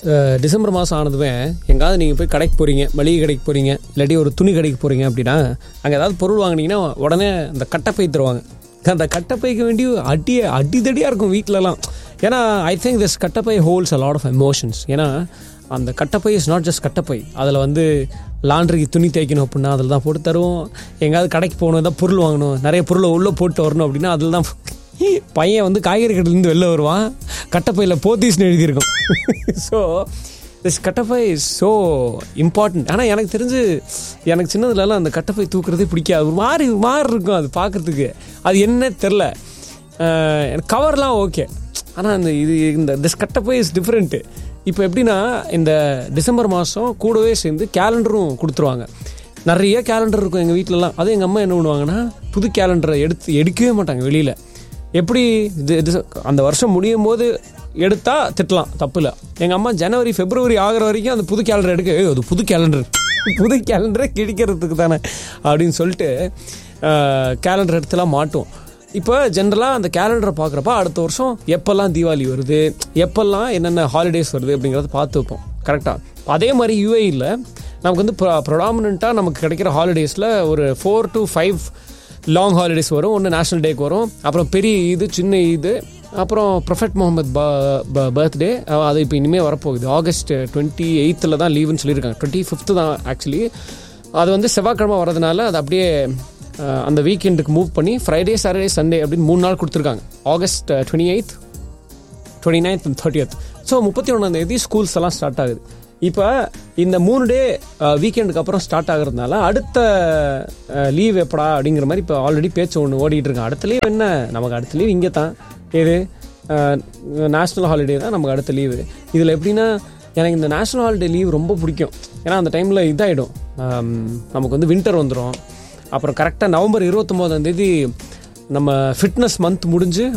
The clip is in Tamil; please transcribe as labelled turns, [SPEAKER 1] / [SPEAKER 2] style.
[SPEAKER 1] அஹ், டிசம்பர் மாதம் ஆனதுமே எங்காவது நீங்கள் போய் கடைக்கு போகிறீங்க மளிகை கடைக்கு போகிறீங்க இல்லாட்டி ஒரு துணி கடைக்கு போகிறீங்க அப்படின்னா அங்கே ஏதாவது பொருள் வாங்குனீங்கன்னா உடனே அந்த கட்டப்பை தருவாங்க அந்த கட்டப்பைக்கு வேண்டி அடி அடிதடியாக இருக்கும் வீட்டிலலாம் ஏன்னா I think this kattappai holds a lot of emotions ஏன்னா அந்த கட்டப்பை இஸ் நாட் ஜஸ்ட் கட்டப்பை அதில் வந்து லாண்ட்ரிக்கு துணி தேய்க்கணும் அப்படின்னா அதில் தான் போட்டு தருவோம் எங்கேயாவது கடைக்கு போகணும் ஏதாவது பொருள் வாங்கணும் நிறைய பொருளை உள்ளே போட்டு வரணும் அப்படின்னா அதில் தான் பையன் வந்து காய்கறி கடையிலேருந்து வெளில வருவான் கட்டப்பையில் போத்தீஸ்னு எழுதியிருக்கும் so this kattappai is so important ஆனால் எனக்கு தெரிஞ்சு எனக்கு சின்னதுலலாம் அந்த கட்டப்பை தூக்குறதே பிடிக்காது ஒரு மாதிரி ஒரு மாதிரி இருக்கும் அது பார்க்குறதுக்கு அது என்ன தெரில எனக்கு கவர்லாம் ஓகே ஆனால் அந்த இது இந்த திஸ் கட்டப்பை இஸ் டிஃப்ரெண்ட்டு இப்போ எப்படின்னா இந்த டிசம்பர் மாதம் கூடவே சேர்ந்து கேலண்டரும் கொடுத்துருவாங்க நிறைய கேலண்டர் இருக்கும் எங்கள் வீட்டிலலாம் அது எங்கள் அம்மா என்ன பண்ணுவாங்கன்னா புது கேலண்டரை எடுத்து எடுக்கவே மாட்டாங்க வெளியில் எப்படி இது இது அந்த வருஷம் முடியும் போது எடுத்தா திட்டலாம் தப்பு இல்லை எங்கள் அம்மா ஜனவரி பிப்ரவரி ஆகிற வரைக்கும் அந்த புது கேலண்டர் எடுக்க "ஏய், அது புது கேலண்டர் புது கேலண்டரை கிழிக்கிறதுக்கு தானே அப்படின்னு சொல்லிட்டு கேலண்டர் எடுத்துலாம் மாட்டோம் இப்போ ஜென்ரலாக அந்த கேலண்டரை பார்க்குறப்ப அடுத்த வருஷம் எப்போல்லாம் தீபாவளி வருது எப்போல்லாம் என்னென்ன ஹாலிடேஸ் வருது அப்படிங்கிறத பார்த்து வைப்போம் கரெக்டாக அதே மாதிரி யூஏயில் நமக்கு வந்து ப்ரொடாமினண்ட்டாக நமக்கு கிடைக்கிற ஹாலிடேஸில் ஒரு four to five long holidays வரும் ஒன்று நேஷ்னல் டேக்கு வரும் அப்புறம் பெரிய இது சின்ன இது அப்புறம் ப்ரொஃபெட் முகமது பர்த்டே அது இப்போ இனிமேல் வரப்போகுது ஆகஸ்ட் டுவெண்ட்டி எயித்தில் தான் லீவுன்னு சொல்லியிருக்காங்க டுவெண்ட்டி ஃபிஃப்த்து தான் ஆக்சுவலி அது வந்து செவ்வாய்க்கிழமை வரதுனால அது அப்படியே அஹ், அந்த வீக்கெண்டுக்கு மூவ் பண்ணி ஃப்ரைடே சாட்டர்டே சண்டே அப்படின்னு மூணு நாள் கொடுத்துருக்காங்க August twenty eighth twenty ninth and thirtieth so முப்பத்தி ஒன்றாம் தேதி ஸ்கூல்ஸ் எல்லாம் ஸ்டார்ட் ஆகுது இப்போ இந்த மூணு டே வீக்கெண்டுக்கு அப்புறம் ஸ்டார்ட் ஆகுறதுனால அடுத்த லீவ் எப்படா அப்படிங்கிற மாதிரி இப்போ ஆல்ரெடி பேச்சு ஒன்று ஓடிட்டு இருக்கு அடுத்த லீவ் என்ன நமக்கு அடுத்த லீவ் இங்கே தான் ஏது நேஷ்னல் ஹாலிடே தான் நமக்கு அடுத்த லீவு இதில் எப்படின்னா எனக்கு இந்த நேஷ்னல் ஹாலிடே லீவ் ரொம்ப பிடிக்கும் ஏன்னா அந்த டைமில் இதாகிடும் நமக்கு வந்து வின்டர் வந்துடும் அப்புறம் கரெக்டாக நவம்பர் இருபத்தொம்போதாம் தேதி நம்ம ஃபிட்னஸ் மந்த் முடிஞ்சு